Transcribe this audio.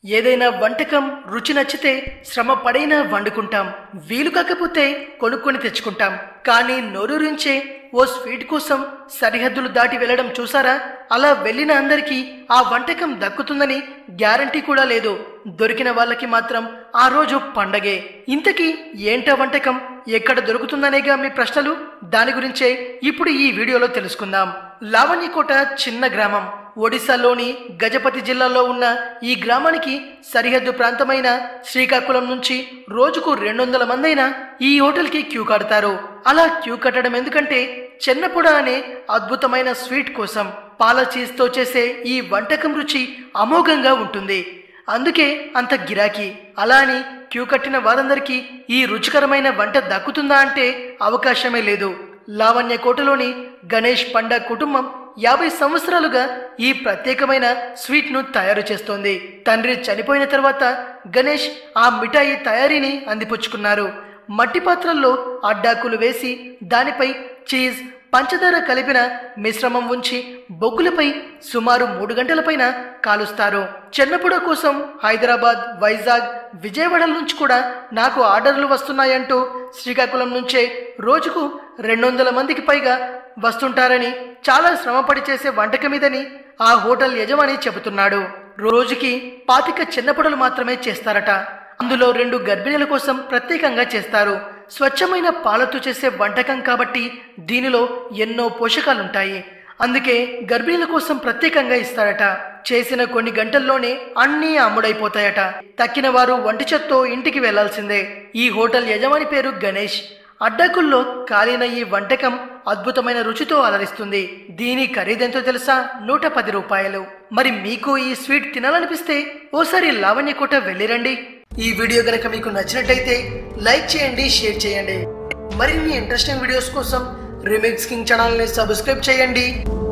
ఏదైనా వంటకం రుచి నచ్చితే శ్రమ పడైనా వండుకుంటాం వీలు కాకపోతే కొనుక్కొని తెచ్చుకుంటాం కానీ నోరూరించే ఓ స్వీట్ కోసం సరిహద్దులు దాటి వెళ్ళడం చూసారా అలా వెళ్ళిన అందరికీ ఆ వంటకం దక్కుతుందని గ్యారంటీ కూడా లేదు దొరికిన వాళ్ళకి మాత్రం ఆ రోజు పండగే ఇంతకీ ఏంటా వంటకం ఎక్కడ దొరుకుతుందనేగా మీ ప్రశ్నలు దాని గురించే ఇప్పుడు ఈ వీడియోలో తెలుసుకుందాం లావణ్యకోట చిన్న గ్రామం ఒడిశాలోని గజపతి జిల్లాలో ఉన్న ఈ గ్రామానికి సరిహద్దు ప్రాంతమైన శ్రీకాకుళం నుంచి రోజుకు రెండు వందల మందైనా ఈ హోటల్కి క్యూ కడతారు అలా క్యూ కట్టడం ఎందుకంటే చెన్నపుడ అనే అద్భుతమైన స్వీట్ కోసం పాల చీజ్తో చేసే ఈ వంటకం రుచి అమోఘంగా ఉంటుంది అందుకే అంత గిరాకీ అలా అని క్యూ కట్టిన వారందరికీ ఈ రుచికరమైన వంట దక్కుతుందా అంటే అవకాశమే లేదు లావణ్య కోటలోని గణేష్ పండ కుటుంబం యాభై సంవత్సరాలుగా ఈ ప్రత్యేకమైన స్వీట్ను తయారు చేస్తోంది తండ్రి చనిపోయిన తర్వాత గణేష్ ఆ మిఠాయి తయారీని అందిపుచ్చుకున్నారు మట్టి పాత్రల్లో అడ్డాకులు వేసి దానిపై చీజ్ పంచదార కలిపిన మిశ్రమం ఉంచి బొగ్గులపై సుమారు మూడు గంటల పైన కాలుస్తారు చెన్నపుడ కోసం హైదరాబాద్ వైజాగ్ విజయవాడ నుంచి కూడా నాకు ఆర్డర్లు వస్తున్నాయంటూ శ్రీకాకుళం నుంచే రోజుకు రెండు వందల మందికి పైగా వస్తుంటారని చాలా శ్రమపడి చేసే వంటకమిదని ఆ హోటల్ యజమాని చెబుతున్నాడు రోజుకి పాతిక చిన్నపొడలు మాత్రమే చేస్తారట అందులో రెండు గర్భిణీల కోసం ప్రత్యేకంగా చేస్తారు స్వచ్ఛమైన పాలతో చేసే వంటకం కాబట్టి దీనిలో ఎన్నో పోషకాలుంటాయి అందుకే గర్భిణీల కోసం ప్రత్యేకంగా ఇస్తారట చేసిన కొన్ని గంటల్లోనే అన్నీ అమ్ముడైపోతాయట తక్కిన వారు వంట చెత్తో ఇంటికి వెళ్లాల్సిందే ఈ హోటల్ యజమాని పేరు గణేష్ అడ్డకుల్లో కాలిన ఈ వంటకం అద్భుతమైన రుచితో అలరిస్తుంది దీని ఖరీదెంతో తెలుసా నూట పది రూపాయలు మరి మీకు ఈ స్వీట్ తినాలనిపిస్తే ఓసారి లావణ్యకోట వెళ్ళిరండి ఈ వీడియో గనక మీకు నచ్చినట్లయితే లైక్ చేయండి షేర్ చేయండి మరిన్ని ఇంట్రెస్టింగ్ వీడియోస్ కోసం రిమిక్స్ కింగ్ ఛానల్ని సబ్స్క్రైబ్ చేయండి